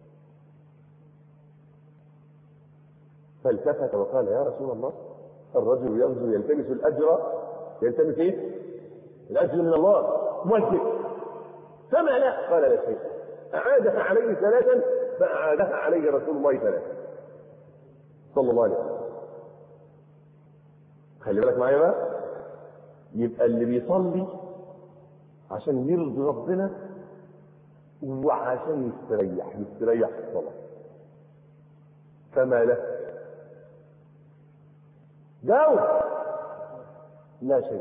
فالتفت وقال يا رسول الله الرجل يغزو يلتمس الاجر يلتمس ايه؟ الاجر من الله والذكر فما لا قال لا شيء اعادها عليه ثلاثا فاعادها عليه رسول الله ثلاثا صلى الله عليه وسلم خلي بالك معايا بقى يبقى اللي بيصلي عشان يرضي ربنا وعشان يستريح يستريح في الصلاه فما له جاوب لا شيء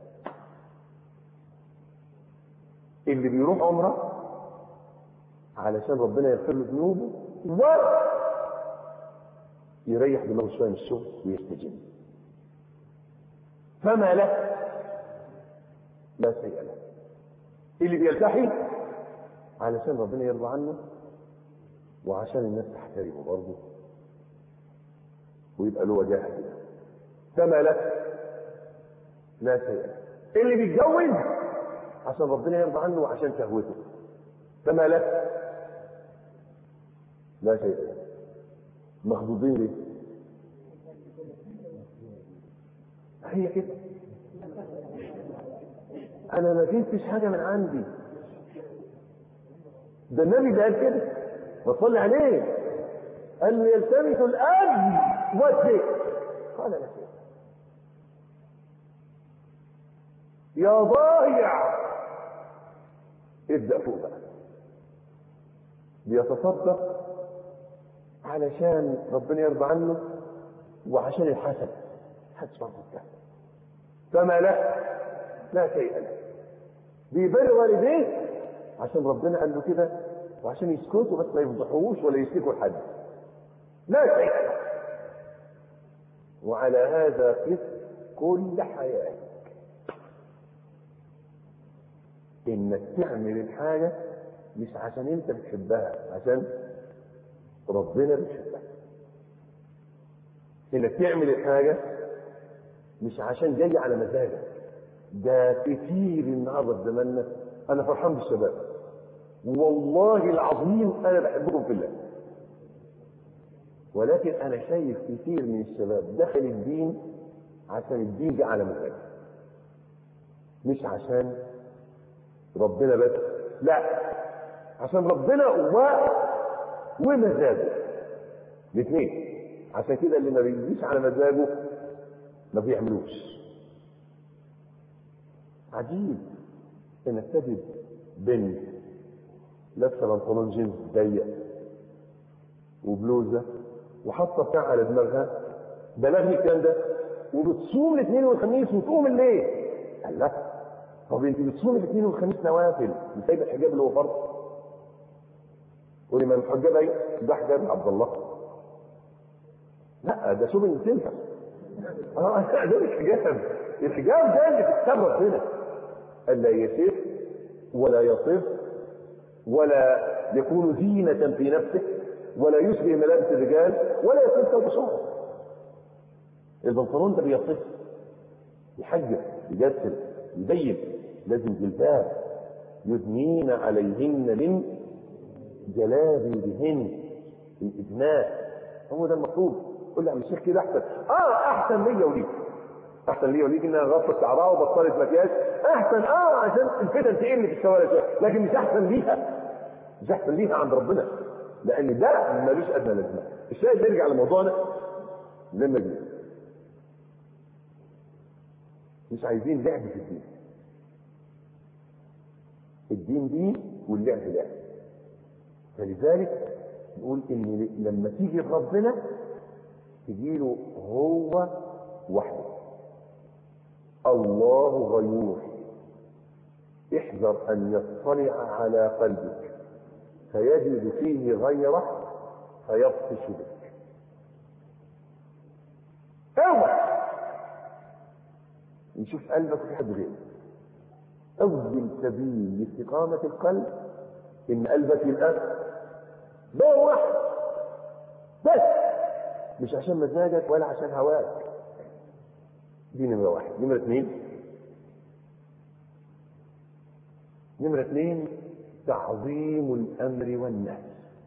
اللي بيروح عمره علشان ربنا يغفر له ذنوبه و يريح دماغه شويه من الشغل ويستجيب فما له لا شيء له اللي بيلتحي علشان ربنا يرضى عنه وعشان الناس تحترمه برضه ويبقى له وجاهه كده فما لك لا شيء اللي بيتجوز عشان ربنا يرضى عنه وعشان شهوته فما لك لا شيء مخضوضين ليه هي كده انا ما جبتش حاجه من عندي ده النبي اللي قال كده وصلي عليه قال له يلتمس الاجر والذكر قال لا شيء يا ضايع ابدأ فوق بقى بيتصدق علشان ربنا يرضى عنه وعشان الحسد محدش برضه بتاعه فما له لا شيء له بيبر والديه عشان ربنا قال له كده وعشان يسكتوا بس ما يفضحوش ولا يشتكوا لحد لا شيء له وعلى هذا قس كل حياتك انك تعمل الحاجه مش عشان انت بتحبها عشان ربنا بيحبها انك تعمل الحاجه مش عشان جاي على مزاجك ده كتير النهارده في زماننا انا فرحان بالشباب والله العظيم انا بحبكم في الله ولكن انا شايف كتير من الشباب دخل الدين عشان الدين جه على مزاجه مش عشان ربنا بس لا عشان ربنا و ومزاجه الاثنين عشان كده اللي ما بيجيش على مزاجه ما بيعملوش عجيب انك تجد بنت لابسه بنطلون جينز ضيق وبلوزه وحاطه بتاع على دماغها بلغني الكلام ده وبتصوم الاثنين والخميس وتقوم الليل قال لا طب انت بتصوم الاثنين والخميس نوافل مش سايبه الحجاب اللي هو فرض قولي ما الحجاب ايه ده حجاب عبد الله لا ده شوبنج سنتر اه ده مش حجاب الحجاب ده اللي تتصرف هنا الا يسف ولا يصف ولا يكون زينة في نفسه ولا يشبه ملابس الرجال ولا يكون ثوب شعر البنطلون ده بيصف يحجب يجسد يبين لازم جلباب يدنين عليهن من جلابيبهن الإدناء هو ده المطلوب قول لي يا الشيخ كده احسن اه احسن ليا وليك احسن ليا وليك انها غطت شعرها وبطلت مكياج احسن اه عشان الفتن تقل في الشوارع شويه لكن مش احسن ليها مش احسن ليها عند ربنا لان ده ملوش ادنى لازمه الشاهد نرجع لموضوعنا لما جه مش عايزين لعب في الدين الدين دين واللعب لعب فلذلك نقول ان لما تيجي لربنا تجيله هو وحده الله غيور احذر ان يطلع على قلبك فيجد فيه غيره فيبطش بك اوعى يشوف قلبك في حد غيره اول سبيل لاستقامه القلب ان قلبك يبقى دور واحد بس مش عشان مزاجك ولا عشان هواك دي نمرة واحد نمرة اثنين نمرة اثنين تعظيم الأمر والنهي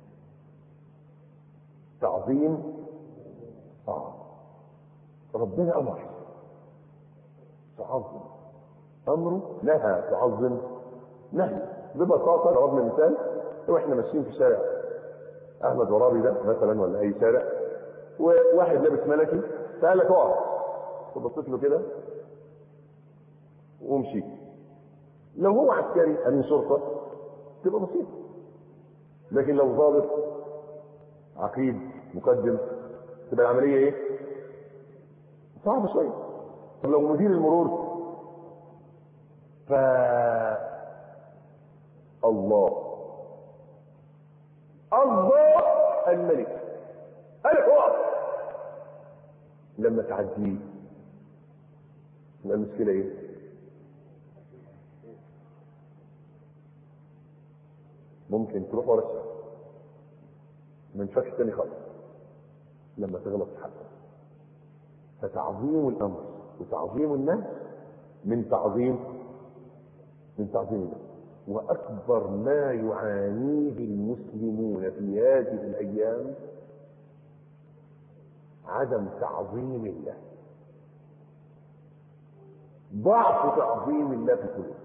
تعظيم آه ربنا أمر تعظم أمره نهى تعظم نهي ببساطة ضربنا مثال لو احنا ماشيين في شارع أحمد ورابي ده مثلا ولا أي شارع وواحد لابس ملكي فقال لك اقف فبصيت له كده ومشيت لو هو عسكري امين شرطه تبقى بسيطه لكن لو ضابط عقيد مقدم تبقى العمليه ايه؟ صعبه شويه طب لو مدير المرور ف الله الله الملك قال اقف لما تعديه يبقى المشكله ايه؟ ممكن تروح ورا الشارع ما ينفعش تاني خالص لما تغلط في حد فتعظيم الامر وتعظيم الناس من تعظيم من تعظيم الله واكبر ما يعانيه المسلمون في هذه الايام عدم تعظيم الله ضعف تعظيم الله في القلوب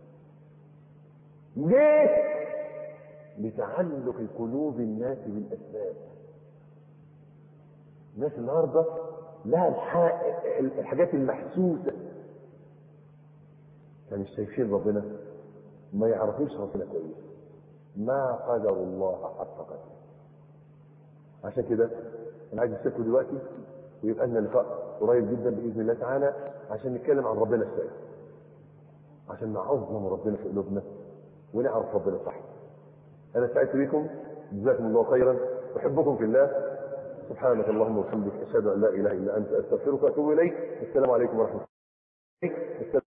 ليه لتعلق قلوب الناس بالاسباب الناس النهارده لها الحاجات المحسوسه يعني مش شايفين ربنا ما يعرفوش ربنا كويس ما قدر الله حق قدره عشان كده انا عايز اسيبكم دلوقتي ويبقى لنا لقاء قريب جدا باذن الله تعالى عشان نتكلم عن ربنا ازاي عشان نعظم ربنا في قلوبنا ونعرف ربنا صح انا سعدت بكم جزاكم الله خيرا احبكم في الله سبحانك اللهم وبحمدك اشهد ان لا اله الا انت استغفرك واتوب اليك السلام عليكم ورحمه الله